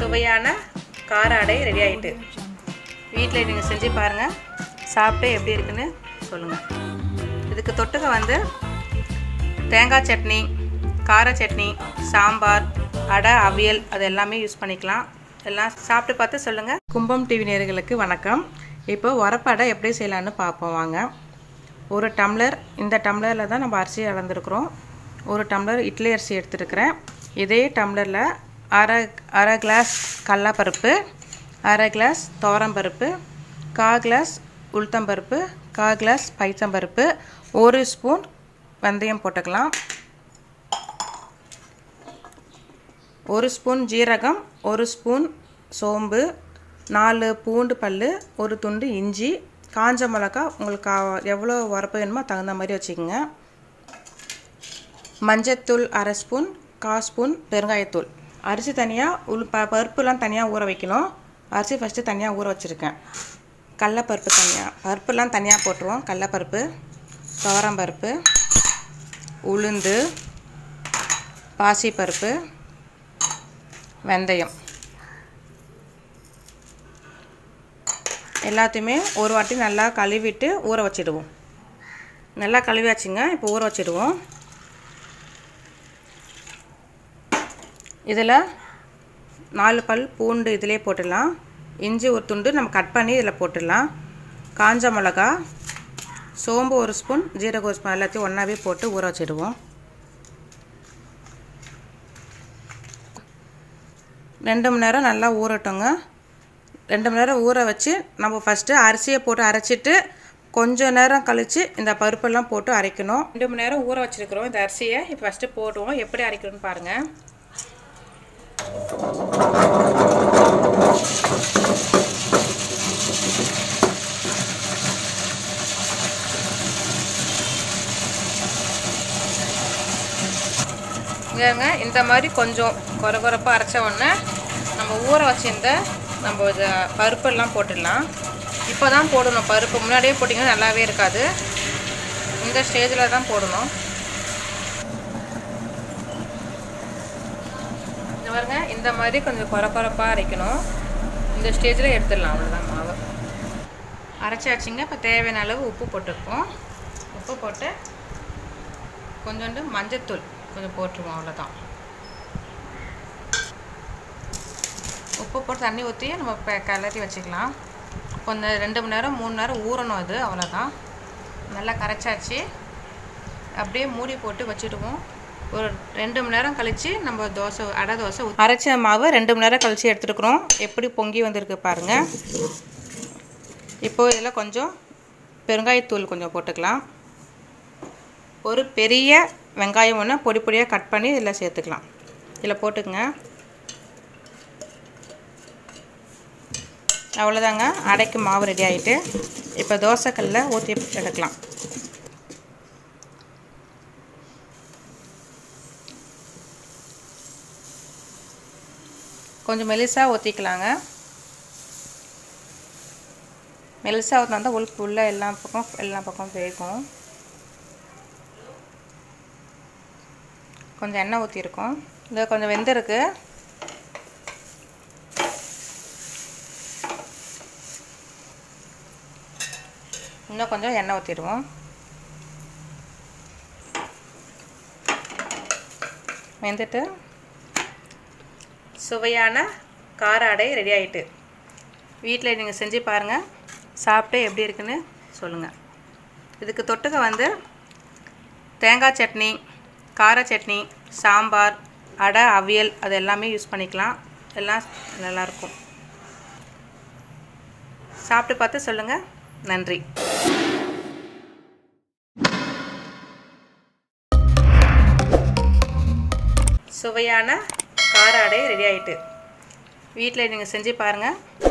சுவையான கார அடை ரெடி ஆகிட்டு வீட்டில் நீங்கள் செஞ்சு பாருங்கள் சாப்பிட்டு எப்படி இருக்குன்னு சொல்லுங்கள் இதுக்கு தொட்டுக்க வந்து தேங்காய் சட்னி கார சட்னி சாம்பார் அடை அவியல் அது எல்லாமே யூஸ் பண்ணிக்கலாம் எல்லாம் சாப்பிட்டு பார்த்து சொல்லுங்கள் கும்பம் டிவி நேர்களுக்கு வணக்கம் இப்போ உரப்படை எப்படி செய்யலான்னு பார்ப்போம் வாங்க ஒரு டம்ளர் இந்த டம்ளரில் தான் நம்ம அரிசி அளந்துருக்குறோம் ஒரு டம்ளர் இட்லி அரிசி எடுத்துருக்கிறேன் இதே டம்ளரில் அரை அரை கிளாஸ் கடலப்பருப்பு அரை கிளாஸ் துவரம்பருப்பு கா கிளாஸ் உளுத்தம்பருப்பு கா கிளாஸ் பைத்தம்பருப்பு ஒரு ஸ்பூன் வெந்தயம் போட்டுக்கலாம் ஒரு ஸ்பூன் ஜீரகம் ஒரு ஸ்பூன் சோம்பு நாலு பூண்டு பல் ஒரு துண்டு இஞ்சி காஞ்ச மிளகா உங்களுக்கு கா- எவ்வளோ உரப்பு வேணுமோ தகுந்த மாதிரி வச்சுக்கோங்க மஞ்சத்தூள் அரை ஸ்பூன் கா ஸ்பூன் பெருங்காயத்தூள் அரிசி தனியாக உள் ப பருப்புலாம் தனியாக ஊற வைக்கணும் அரிசி ஃபஸ்ட்டு தனியாக ஊற வச்சுருக்கேன் கடலப்பருப்பு தனியாக பருப்புலாம் தனியாக போட்டுருவோம் கடலப்பருப்பு துவரம்பருப்பு உளுந்து பாசிப்பருப்பு வெந்தயம் எல்லாத்தையுமே ஒரு வாட்டி நல்லா கழுவிட்டு ஊற வச்சிடுவோம் நல்லா கழுவியாச்சுங்க இப்போ ஊற வச்சிடுவோம் இதில் நாலு பல் பூண்டு இதிலே போட்டுடலாம் இஞ்சி ஒரு துண்டு நம்ம கட் பண்ணி இதில் போட்டுடலாம் காஞ்ச மிளகா சோம்பு ஒரு ஸ்பூன் ஜீரக ஒரு ஸ்பூன் எல்லாத்தையும் ஒன்றாவே போட்டு ஊற வச்சிடுவோம் ரெண்டு மணி நேரம் நல்லா ஊறட்டுங்க ரெண்டு மணி நேரம் ஊற வச்சு நம்ம ஃபஸ்ட்டு அரிசியை போட்டு அரைச்சிட்டு கொஞ்சம் நேரம் கழித்து இந்த பருப்பெல்லாம் போட்டு அரைக்கணும் ரெண்டு மணி நேரம் ஊற வச்சுருக்கிறோம் இந்த அரிசியை இப்போ ஃபஸ்ட்டு போடுவோம் எப்படி அரைக்கணும்னு பாருங்கள் இங்கேங்க இந்த மாதிரி கொஞ்சம் கொர கொரப்பாக அரைச்ச உடனே நம்ம ஊற வச்சிருந்த நம்ம இது பருப்பெல்லாம் போட்டுடலாம் இப்போ தான் போடணும் பருப்பு முன்னாடியே போட்டிங்கன்னா நல்லாவே இருக்காது இந்த ஸ்டேஜில் தான் போடணும் இந்த பாருங்க இந்த மாதிரி கொஞ்சம் கொர கொரப்பாக அரைக்கணும் இந்த ஸ்டேஜில் எடுத்துடலாம் அவ்வளோதான் மாவு அரைச்சாச்சுங்க இப்போ தேவையான அளவு உப்பு போட்டுருக்கோம் உப்பு போட்டு கொஞ்சோண்டு மஞ்சத்தூள் கொஞ்சம் போட்டுருவோம் அவ்வளோதான் உப்பு போட்டு தண்ணி ஊற்றி நம்ம இப்போ கிளறி வச்சுக்கலாம் கொஞ்சம் ரெண்டு மணி நேரம் மூணு நேரம் ஊறணும் அது அவ்வளோதான் நல்லா கரைச்சாச்சு அப்படியே மூடி போட்டு வச்சுடுவோம் ஒரு ரெண்டு மணி நேரம் கழித்து நம்ம தோசை அடை தோசை ஊத்- அரைச்ச மாவு ரெண்டு மணி நேரம் கழித்து எடுத்துருக்குறோம் எப்படி பொங்கி வந்திருக்கு பாருங்கள் இப்போ இதில் கொஞ்சம் பெருங்காயத்தூள் கொஞ்சம் போட்டுக்கலாம் ஒரு பெரிய வெங்காயம் ஒன்று பொடி பொடியாக கட் பண்ணி இதில் சேர்த்துக்கலாம் இதில் போட்டுக்குங்க அவ்வளோதாங்க அடைக்கு மாவு ரெடி ஆகிட்டு இப்போ தோசைக்கல்லில் ஊற்றி எடுக்கலாம் கொஞ்சம் மெலிசாக ஊற்றிக்கலாங்க மெலிசாக ஊற்றினா தான் உள் உள்ள எல்லா பக்கம் எல்லா பக்கம் வேகும் கொஞ்சம் எண்ணெய் ஊற்றிருக்கோம் இது கொஞ்சம் வெந்திருக்கு இன்னும் கொஞ்சம் எண்ணெய் ஊற்றிடுவோம் வெந்துட்டு சுவையான கார அடை ரெடி ஆகிட்டு வீட்டில் நீங்கள் செஞ்சு பாருங்கள் சாப்பிட்டு எப்படி இருக்குன்னு சொல்லுங்கள் இதுக்கு தொட்டுக்க வந்து தேங்காய் சட்னி கார சட்னி சாம்பார் அடை அவியல் அது எல்லாமே யூஸ் பண்ணிக்கலாம் எல்லாம் நல்லாயிருக்கும் சாப்பிட்டு பார்த்து சொல்லுங்கள் நன்றி சுவையான கார அடை ரெடி ஆகிட்டு வீட்டில் நீங்கள் செஞ்சு பாருங்கள்